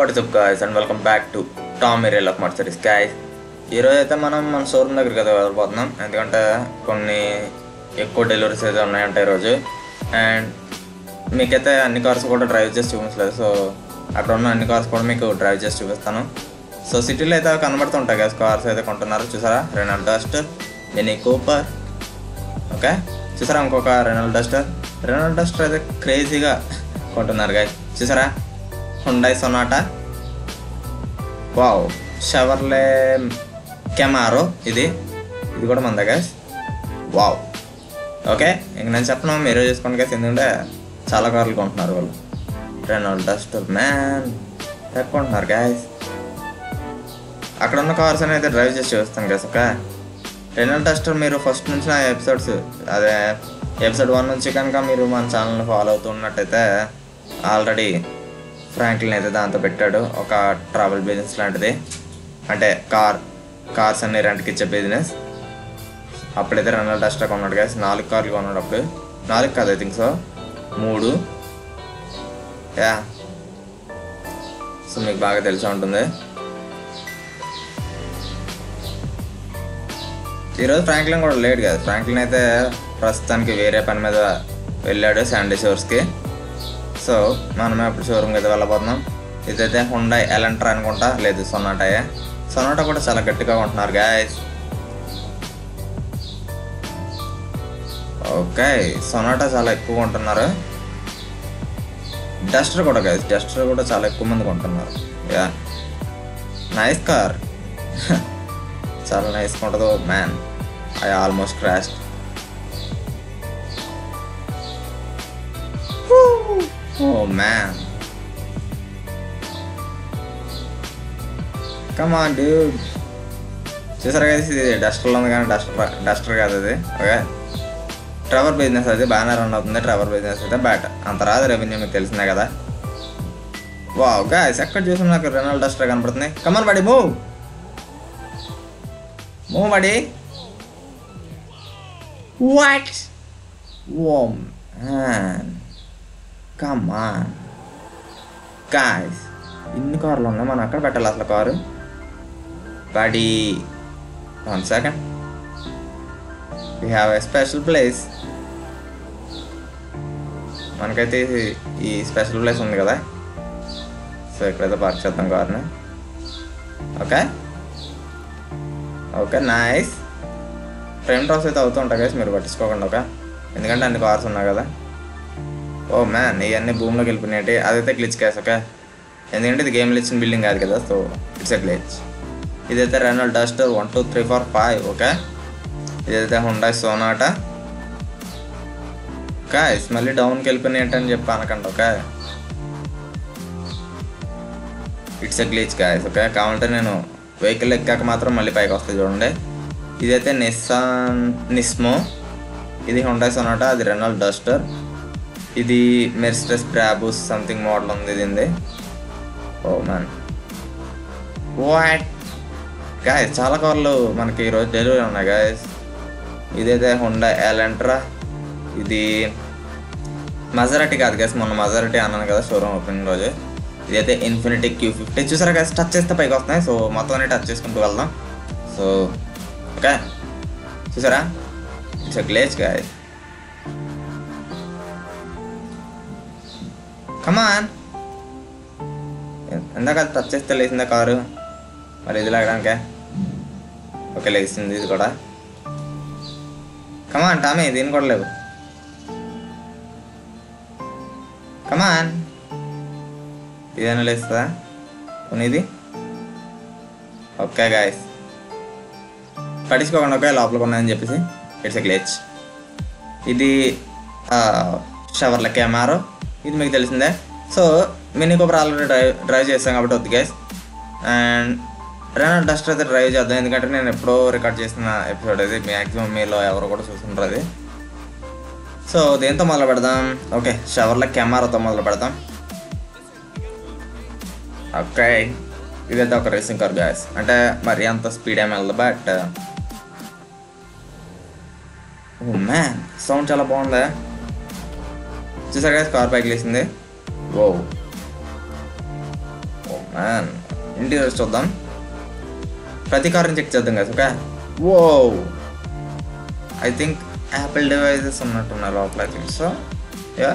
watts up guys and welcome back to Tom aerial of mercies guys ఈరోజు అయితే మనం మన షోరూమ్ దగ్గరికి అయితే వెళ్ళిపోతున్నాం ఎందుకంటే కొన్ని ఎక్కువ డెలివరీస్ అయితే ఉన్నాయంట ఈరోజు అండ్ మీకైతే అన్ని కార్స్ కూడా డ్రైవ్ చేసి చూపించలేదు సో అక్కడ ఉన్న అన్ని కార్స్ కూడా మీకు డ్రైవ్ చేసి చూపిస్తాను సో సిటీలో అయితే కనబడుతుంటాయి కదా కార్స్ అయితే కొంటున్నారు చూసారా Renault dust Mini Cooper okay చూసారా ఇంకొక రెనాల్డ్ డస్టర్ రెనాల్డ్ డస్టర్ అయితే క్రేజీగా కొంటున్నారు గాయ చూసారా Hyundai Sonata wow Chevrolet Camaro ఇది ఇది కూడా మంద గ్యాస్ వావ్ ఓకే ఇంక నేను చెప్పను మీరే చేసుకోండి గ్యాస్ ఎందుకంటే చాలా కార్లు కొంటున్నారు వాళ్ళు రెనాల్డ్ డస్టర్ మ్యాన్ కొంటున్నారు గ్యాస్ అక్కడ ఉన్న కార్స్ అయితే డ్రైవ్ చేసి చూస్తాను గ్యాస్ ఓకే రెనాల్డ్ డస్టర్ మీరు ఫస్ట్ నుంచి నా ఎపిసోడ్స్ అదే ఎపిసోడ్ వన్ నుంచి కనుక మీరు మన ఛానల్ని ఫాలో అవుతున్నట్టయితే ఆల్రెడీ ఫ్రాంక్లిన్ అయితే దాంతో పెట్టాడు ఒక ట్రావెల్ బిజినెస్ లాంటిది అంటే కార్ కార్స్ అన్ని రెంట్కి ఇచ్చే బిజినెస్ అప్పుడైతే రెనాల్డ్ డస్టర్ కొన్నాడు కదా నాలుగు కార్లు కొన్నాడు అప్పుడు నాలుగు కాదు ఐ థింక్ సో మూడు యా సో మీకు బాగా తెలిసి ఉంటుంది ఈరోజు ఫ్రాంక్లిన్ కూడా లేట్ కాదు ఫ్రాంక్లిన్ అయితే ప్రస్తుతానికి వేరే పని మీద వెళ్ళాడు శాండీ షోర్స్కి సో మనమే అప్పుడు షోరూమ్కి అయితే వెళ్ళబోతున్నాం ఇదైతే హుండా ఎలంట్రా అనుకుంటా లేదు సొనాటాయే సొనాటా కూడా చాలా గట్టిగా ఉంటున్నారు గాయస్ ఓకే సొనాటా చాలా ఎక్కువ ఉంటున్నారు డస్టర్ కూడా గాయస్ డస్టర్ కూడా చాలా ఎక్కువ మంది కొంటున్నారు యా నైస్ కార్ చాలా నైస్ ఉంటుంది man I almost crash oh man come on dude చూసారు కదా ఇది డస్టర్లో ఉంది కానీ డస్టర్ డస్టర్ కాదు అది ఓకే ట్రవర్ బిజినెస్ అది బాగానే రన్ అవుతుంది ట్రవర్ బిజినెస్ అయితే బ్యాట్ అంత రాదు రెవెన్యూ మీకు తెలిసిందే కదా వావ్ గాయస్ ఎక్కడ చూసిన నాకు రెనాల్డ్ డస్టర్ కనపడుతుంది come on buddy move move buddy what oh man come on guys ఇన్ని కార్లు ఉన్నాయి మనం అక్కడ పెట్టాలి అసలు car buddy one second we have a special place మనకైతే ఇది- ఈ స్పెషల్ ప్లేస్ ఉంది కదా సో ఇక్కడైతే పార్క్ చేద్దాం కార్ని ఓకే ఓకే నైస్ ఫ్రేమ్ టాస్ అయితే అవుతూ ఉంటాయి కదా మీరు పట్టించుకోకండి ఓకే ఎందుకంటే అన్ని కార్స్ ఉన్నాయి కదా ఓ మ్యాన్ ఇవన్నీ భూమిలోకి వెళ్ళిపోయినాయి అదైతే గ్లిచ్ కేస్ ఓకే ఎందుకంటే ఇది గేమ్లో ఇచ్చిన బిల్డింగ్ కాదు కదా సో ఇట్స్ ఎ గ్లిచ్ ఇదైతే Renault Duster one two three four five okay ఇదైతే హుండా సోనాటా గాయస్ మళ్ళీ డౌన్కి వెళ్ళిపోయినట్టు అని చెప్పి అనకండి okay it's a glitch guys okay కావాలంటే నేను వెహికల్ ఎక్కాక మాత్రం మళ్ళీ పైకి వస్తుంది చూడండి ఇదైతే నిస్సాన్ నిస్మో ఇది హుండా సొనాటా అది రెనాల్డ్ డస్టర్ ఇది మెర్సిడెస్ బ్రాబూస్ సంథింగ్ మోడల్ ఉంది దీనిది ఓ మ్యాన్ వాట్ గాయస్ చాలా కార్లు మనకి ఈరోజు డెలివరీ ఉన్నాయి గాయస్ ఇదైతే హుండా ఎలంట్రా ఇది మజారటీ కాదు గైస్ మొన్న మజారటీ అన్నాను కదా షోరూమ్ ఓపెనింగ్ రోజు ఇదైతే ఇన్ఫినిటీ క్యూ ఫిఫ్టీ చూసారా గైస్ టచ్ చేస్తే పైకి వస్తున్నాయి సో మొత్తం అన్ని టచ్ చేసుకుంటూ వెళ్దాం సో ఓకే చూసారా it's a glaze guys come ఇందాక అది టచ్ చేస్తే లేచిందా కారు మరి ఇది లాగడానికే ఓకే లేచింది ఇది కూడా కమాన్ టామీ దీని కూడా లేవు కమాన్ ఇదేనా లేస్తుందా కొనిది ఓకే గాయస్ పట్టించుకోకుండా ఒకే లోపల ఉన్నాయని చెప్పేసి ఇట్స్ ఎ గ్లేచ్ ఇది షవర్ల కెమారో ఇది మీకు తెలిసిందే so Mini Cooper already drive drive చేస్తాం కాబట్టి వద్దు గ్యాస్ అండ్ రెనాల్డ్ డస్టర్ అయితే డ్రైవ్ చేద్దాం ఎందుకంటే నేను ఎప్పుడో రికార్డ్ చేసిన ఎపిసోడ్ అది మ్యాక్సిమం మీలో ఎవరు కూడా చూస్తుంటారు అది సో దేంతో మొదలు పెడదాం ఓకే షవర్ల కెమెరాతో మొదలు పెడదాం ఓకే ఇదైతే ఒక రేసింగ్ కార్ గ్యాస్ అంటే మరి అంత స్పీడ్ ఏమి వెళ్ళదు బట్ ఓ మ్యాన్ సౌండ్ చాలా బాగుందా చూసారు కదా కార్ పైకి లేసింది ఓ ఓ మ్యాన్ ఇంటీరియర్స్ చూద్దాం ప్రతి కార్ని చెక్ చేద్దాం కదా okay oh I think Apple devices ఉన్నట్టున్నారు లోపల I think so yeah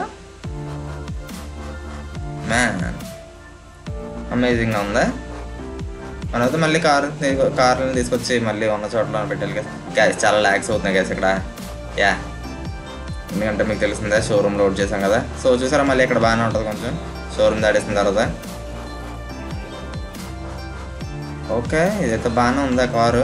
man అమేజింగ్గా ఉందా మనమైతే మళ్ళీ కారు కార్లను తీసుకొచ్చి మళ్ళీ ఉన్న చోట్ల పెట్టాలి కదా గ్యాస్ చాలా ల్యాక్స్ అవుతున్నాయి గ్యాస్ ఇక్కడ యా ఎందుకంటే మీకు తెలిసిందే షోరూమ్ లోడ్ చేసాం కదా సో చూసారా మళ్ళీ ఇక్కడ బాగానే ఉంటుంది కొంచెం షోరూమ్ దాడేసిన తర్వాత ఓకే ఇదైతే బాగానే ఉందా కారు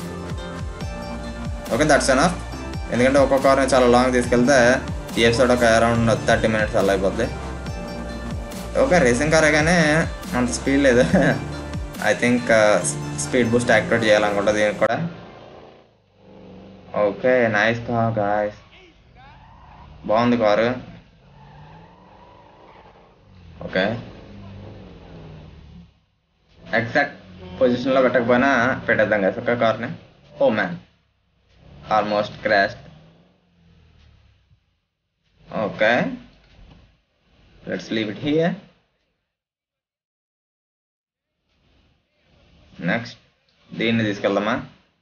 ఓకే దట్స్ ఎనఫ్ ఎందుకంటే ఒక్కొక్క కార్ని చాలా లాంగ్ తీసుకెళ్తే ఈ ఎపిసోడ్ ఒక అరౌండ్ థర్టీ మినిట్స్ అలా అయిపోద్ది ఓకే రేసింగ్ కారే కానీ అంత స్పీడ్ లేదు I think speed boost activate చేయాలనుకుంటా దీనికి కూడా ఓకే నైస్ కా గాయస్ బాగుంది కారు ఓకే ఎగ్జాక్ట్ పొజిషన్లో పెట్టకపోయినా పెట్టేద్దాం కదా ఒక కార్ని oh man almost crash okay let's leave it here next దీన్ని తీసుకెళ్దామా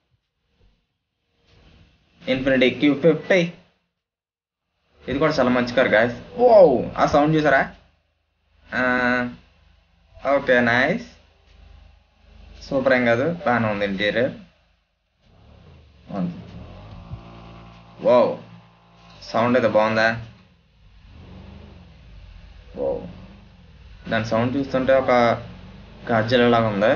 ఇన్ఫినిటీ క్యూ ఫిఫ్టీ ఇది కూడా చాలా మంచి కార్ గాయస్ ఓ ఆ సౌండ్ చూసారా ఓకే నైస్ సూపర్ ఏం కాదు బాగానే ఉంది ఇంటీరియర్ ఓ సౌండ్ అయితే బాగుందా ఓ దాని సౌండ్ చూస్తుంటే ఒక గార్జల లాగా ఉంది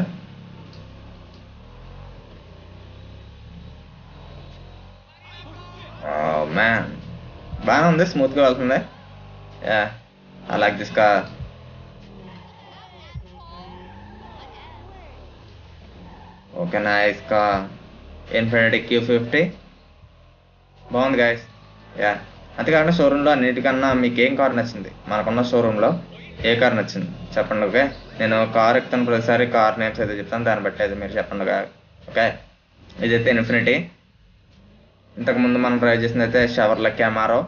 మ్యాన్ బాగానే ఉంది స్మూత్గా వెళ్తుంది yeah I like this car okay nice కా ఇన్ఫినిటీ క్యూ ఫిఫ్టీ బాగుంది గాయస్ యా అంతేకాకుండా షోరూంలో అన్నిటికన్నా మీకు ఏం కార్ నచ్చింది మనకున్న షోరూంలో ఏ కార్ నచ్చింది చెప్పండి ఓకే నేను కార్ ఎక్కుతాను ప్రతిసారి కార్ నేమ్స్ అయితే చెప్తాను దాన్ని బట్టి అయితే మీరు చెప్పండి ఓకే ఇదైతే ఇన్ఫినిటీ ఇంతకుముందు మనం డ్రైవ్ చేసింది అయితే Chevrolet Camaro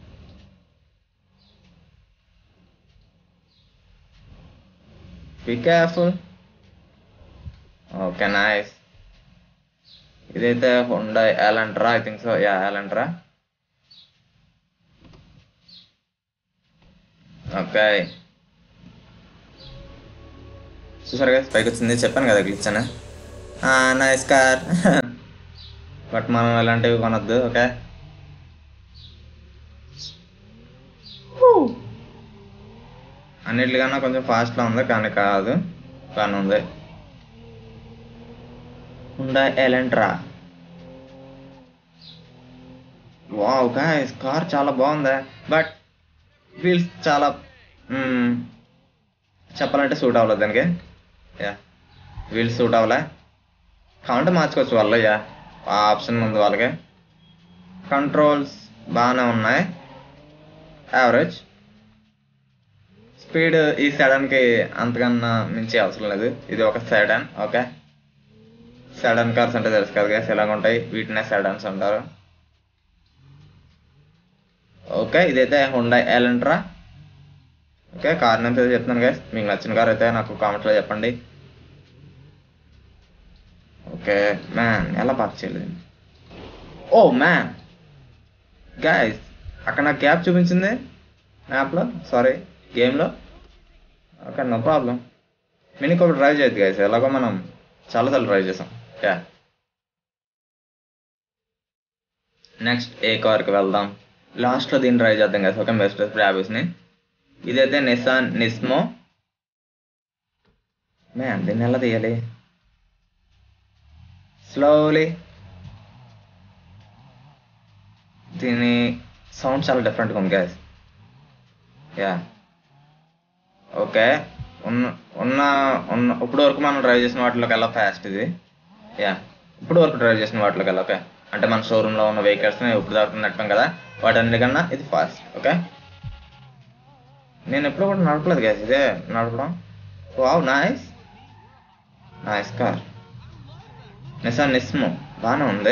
be careful okay nice ఇదైతే Hyundai Elantra I think so yeah Elantra okay చూసారు కదా పైకి వచ్చింది చెప్పాను కదా గ్లిచ్ అని నైస్ కార్ బట్ మనం ఎలాంటివి కొనొద్దు ఓకే అన్నిటికన్నా కొంచెం ఫాస్ట్లో ఉంది కానీ కాదు కానీ ఉంది Hyundai Elantra wow guys car చాలా బాగుంది బట్ వీల్స్ చాలా మ్మ్, చెప్పాలంటే సూట్ అవ్వలేదు దానికి యా వీల్స్ సూట్ అవ్వలే కావాలంటే మార్చుకోవచ్చు వాళ్ళు యా ఆ ఆప్షన్ ఉంది వాళ్ళకి కంట్రోల్స్ బాగానే ఉన్నాయి యావరేజ్ స్పీడ్ ఈ సెడాన్కి అంతకన్నా మించి అవసరం లేదు ఇది ఒక సెడాన్ ఓకే సెడాన్ కార్స్ అంటే తెలుసు కదా guys, ఎలాగ ఉంటాయి వీటినే సెడాన్స్ అంటారు ఓకే ఇదైతే Hyundai Elantra okay car names అయితే చెప్తున్నాను గైస్ మీకు నచ్చిన కార్ అయితే నాకు కామెంట్లో చెప్పండి ఓకే మ్యాన్ ఎలా పార్క్ చేయలేదు ఓ మ్యాన్ గాయస్ అక్కడ నాకు క్యాబ్ చూపించింది మ్యాప్లో సారీ గేమ్లో ఓకే నో ప్రాబ్లం మినీ కూడా డ్రైవ్ చేయొద్దు గాయస్ ఎలాగో మనం చాలాసార్లు డ్రైవ్ చేసాం యా నెక్స్ట్ ఏ కార్కి వెళ్దాం లాస్ట్లో దీన్ని డ్రైవ్ చేద్దాం కదా ఓకే బెస్ట్ బ్రాబీస్ని ఇదైతే నిసాన్ నిస్మో మ్యాన్ దీన్ని ఎలా తీయాలి స్లోలీ దీని సౌండ్ చాలా డిఫరెంట్గా ఉంది గ్యాస్ యా ఓకే ఉన్న ఉన్న ఉన్న ఇప్పుడు వరకు మనం డ్రైవ్ చేసిన వాటిలోకి వెళ్ళా ఫాస్ట్ ఇది యా ఇప్పుడు వరకు డ్రైవ్ చేసిన వాటిలోకి వెళ్ళా ఓకే అంటే మన షోరూంలో ఉన్న వెహికల్స్ని ఇప్పుడు దాకా నడిపాం కదా వాటన్నిటికన్నా ఇది ఫాస్ట్ ఓకే నేను ఎప్పుడు కూడా నడపలేదు గ్యాస్ ఇదే నడపడం wow nice nice car Nissan Nismo బాగానే ఉంది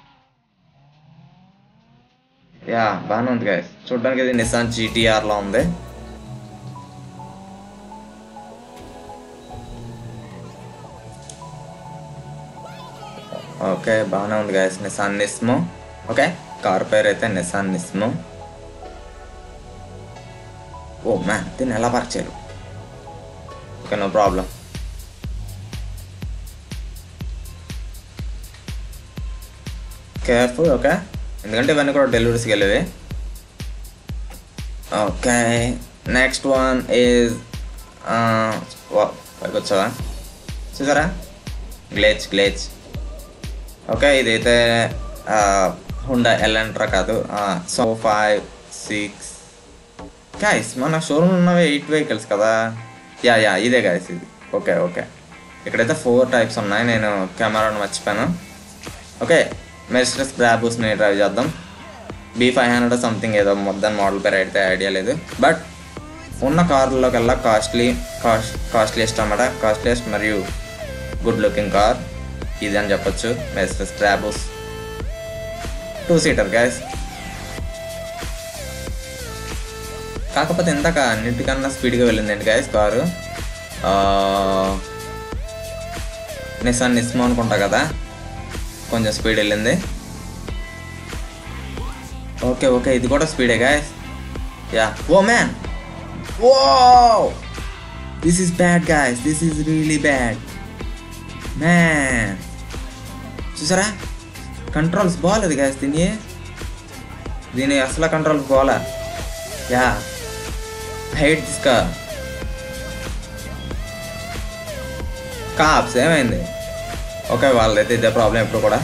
యా బాగానే ఉంది గైస్ చూడడానికి ఇది నిసాన్ జీటీఆర్ లో ఉంది ఓకే బాగానే ఉంది guys Nissan Nismo okay car పేరు అయితే నిసాన్ నిస్మో ఓ మ్యాన్ దీన్ని ఎలా పార్క్ చేయరు okay no problem careful okay ఎందుకంటే ఇవన్నీ కూడా డెలివరీస్కి వెళ్ళేవి ఓకే నెక్స్ట్ వన్ ఈజ్ పైకి వచ్చావా చూసారా గ్లేచ్ గ్లేచ్ ఓకే ఇదైతే హుండా ఎల్ఎంట్రా కాదు సో ఫైవ్ సిక్స్ గాయస్ మన షోరూమ్ ఉన్నవి ఎయిట్ వెహికల్స్ కదా యా యా ఇదే గాయస్ ఇది ఓకే ఓకే ఇక్కడైతే ఫోర్ టైప్స్ ఉన్నాయి నేను కెమెరాను మర్చిపోయాను ఓకే మెర్సిడెస్ బ్రాబూస్ని డ్రైవ్ చేద్దాం బీ ఫైవ్ హండ్రెడ్ సంథింగ్ ఏదో మొత్తం మోడల్ పేరు అయితే ఐడియా లేదు బట్ ఉన్న కార్లలోకెల్లా కాస్ట్లీ కాస్ట్ కాస్ట్లీయెస్ట్ అన్నమాట కాస్ట్లీయెస్ట్ మరియు గుడ్ లుకింగ్ కార్ ఇది అని చెప్పొచ్చు Mercedes Brabus two seater guys కాకపోతే ఇందాక అన్నిటికన్నా స్పీడ్గా వెళ్ళిందండి గాయస్ కారు నిసాన్ నిస్మో అనుకుంటా కదా కొంచెం స్పీడ్ వెళ్ళింది ఓకే ఓకే ఇది కూడా స్పీడే guys yeah oh man oh this is bad guys this is really bad man చూసారా కంట్రోల్స్ బాగాలేదు గాయస్ దీని దీని అసలు కంట్రోల్స్ బాగాలే యా హైట్ దిస్కా కాప్స్ ఏమైంది ఓకే వాళ్ళదైతే ఇదే ప్రాబ్లం ఎప్పుడు కూడా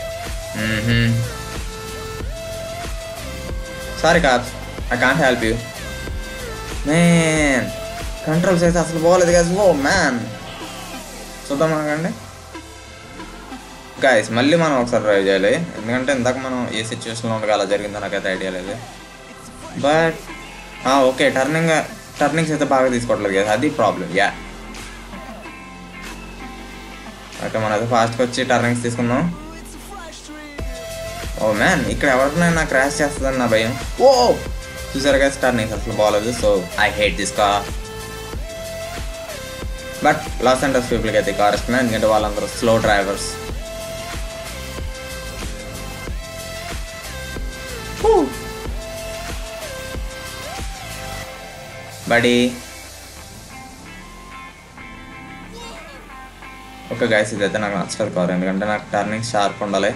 sorry caps I can't help you man controls అయితే అసలు పోలేదు కదా ఓ మ్యాన్ చూద్దాం అనకండి గాయస్ మళ్ళీ మనం ఒకసారి డ్రైవ్ చేయాలి ఎందుకంటే ఇందాక మనం ఏ సిచ్యువేషన్లో ఉండగా అలా జరిగిందో నాకైతే ఐడియా లేదు బట్ ఓకే టర్నింగ్ టర్నింగ్స్ అయితే బాగా తీసుకోవట్లేదు కదా అది ప్రాబ్లం యా ఓకే మనం అయితే ఫాస్ట్గా వచ్చి టర్నింగ్స్ తీసుకుందాం ఓ మ్యాన్ ఇక్కడ ఎవరినైనా క్రాష్ చేస్తుందని నా భయం ఓ చూసారు కదా టర్నింగ్స్ అసలు బాగాలేదు so I hate this car but Los Santos పీపుల్కి అయితే కార్ ఇష్టమే ఎందుకంటే వాళ్ళందరూ slow drivers buddy okay guys ఇదైతే నాకు నచ్చలేదు కార్ ఎందుకంటే నాకు టర్నింగ్ షార్ప్ ఉండాలి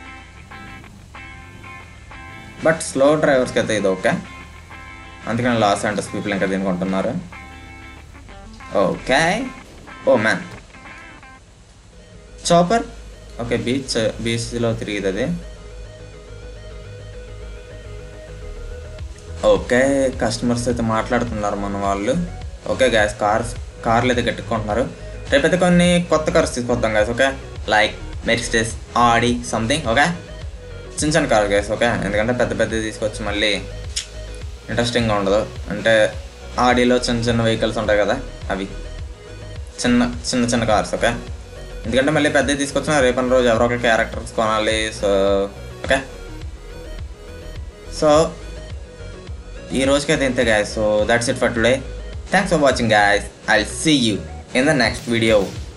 బట్ స్లో డ్రైవర్స్కి అయితే ఇది ఓకే అందుకని లాస్ అంటర్స్ పీపుల్ ఇంకా దీనికి ఉంటున్నారు okay oh man chopper okay beach బీచ్లో తిరిగిది అది ఓకే కస్టమర్స్ అయితే మాట్లాడుతున్నారు మన వాళ్ళు ఓకే గ్యాస్ కార్స్ కార్లు అయితే కట్టుకుంటున్నారు రేపైతే కొన్ని కొత్త కార్స్ తీసుకొద్దాం guys okay like Mercedes Audi something okay చిన్న చిన్న కార్ గ్యాస్ ఓకే ఎందుకంటే పెద్ద పెద్దది తీసుకొచ్చి మళ్ళీ ఇంట్రెస్టింగ్గా ఉండదు అంటే ఆడిలో చిన్న చిన్న వెహికల్స్ ఉంటాయి కదా అవి చిన్న చిన్న చిన్న కార్స్ ఓకే ఎందుకంటే మళ్ళీ పెద్దది తీసుకొచ్చిన రేపటి రోజు ఎవరో ఒక క్యారెక్టర్స్ కొనాలి సో ఓకే సో ఈ రోజుకైతే ఇంతే guys so that's it for today thanks for watching guys I see you in the next video